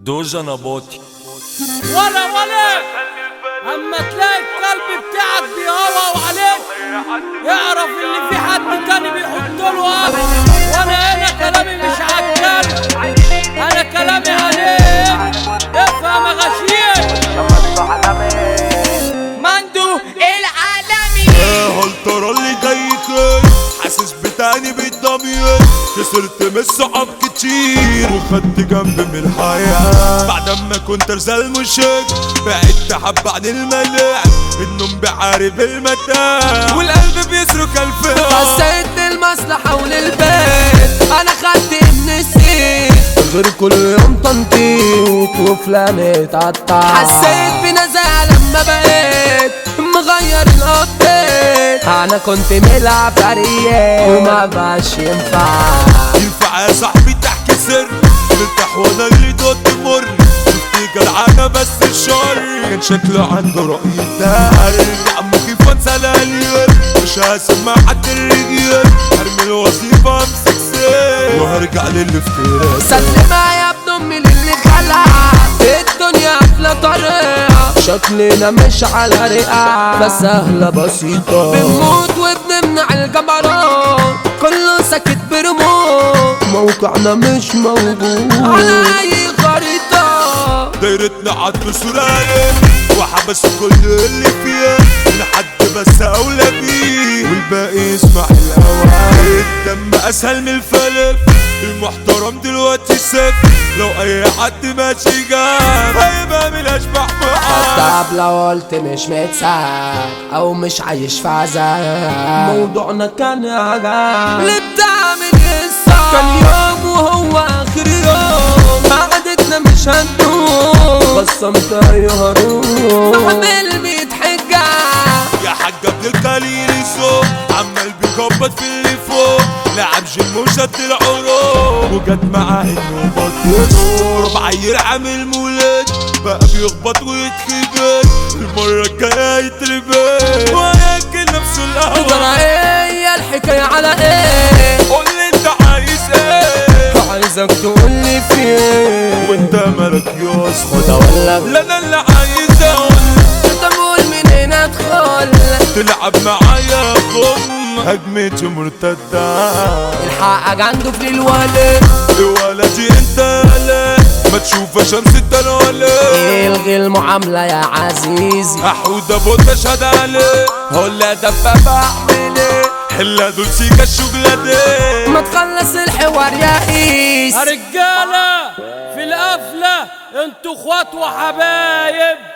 دوجا نباطي ولا ولا اما تلاقي القلب بتاعك بيهوى عليك اعرف ان في حد تاني بيحط له قلب وانا هنا كلامي مش عالكلب انا كلامي عليك افهم يا غشيم مندو العالمي هل ترى اللي جايك حاسس بتاني بالضمير خسرت من الصحاب كتير وخدت جنب من الحياة بعد ما كنت ارسال مشاك بعدت حب عن الملاعب النوم بيعارب المتاع والقلب بيسرق الفئة حسيت المصلحة وللبيت انا خدت ابن السيف غير كل يوم تنطيط وفلان اتقطع حسيت بنزاهة لما بقيت مغير الابديت انا كنت ملعب فريق وما بقاش ينفع ينفع يا صاحبي تحكي سر مرتاح وانا اللي دوت مر شفت جدعانة بس الشر كان شكله عنده رأي دار عمو كيف انسى الالير مش هسمع حد الرجال هرمي الوظيفة امسك سير وهرجع للافتراء سلم يا ابن امي للي خلع الدنيا قافلة طريقة شكلنا مش على رئة بس سهلة بسيطة بنموت وبنمنع الجبروت كله ساكت برموت موقعنا مش موجود على اي خريطة دايرتنا عطل سلالم وحبس كل اللي فيها لحد بس اولى بيه والباقي يسمع الاوان الدم اسهل من الفلف المحترم دلوقتي سف لو اي حد ماشي جاب هيبقى من اشبح معاه طب لو قلت مش متساك او مش عايش في عذاب موضوعنا كان عجاب اللي بتعمل الصعب كان يوم وهو اخر يوم قعدتنا مش هتدوم بصمت ايها روح بعمل ميت حجة يا حاج ابن القليل الذوق عمال بيخبط في اللي فوق لعب جيم وشد العروق وجت معاه انه بطل بعير عامل مولد بقى بيخبط ويتخجل المرة الجاية يتربك وياكل نفسه ترى القهوة ايه الحكاية على ايه قول لي انت عايز ايه عايزك تقول لي فين وانت مالك يا اسطى ده ولا لا انا اللي عايز اقول انت قول من هنا ادخل تلعب معايا خم هجمتي مرتدة الحقك عنده في الولد ولدي انت لا ما تشوف شمس الدلالة الغي المعاملة يا عزيزي احود ابو تشهد عليه هلا دبابة اعمل ايه حلا دول سيكا الشغلة دي ما تخلص الحوار يا قيس يا رجالة في القفلة انتوا اخوات وحبايب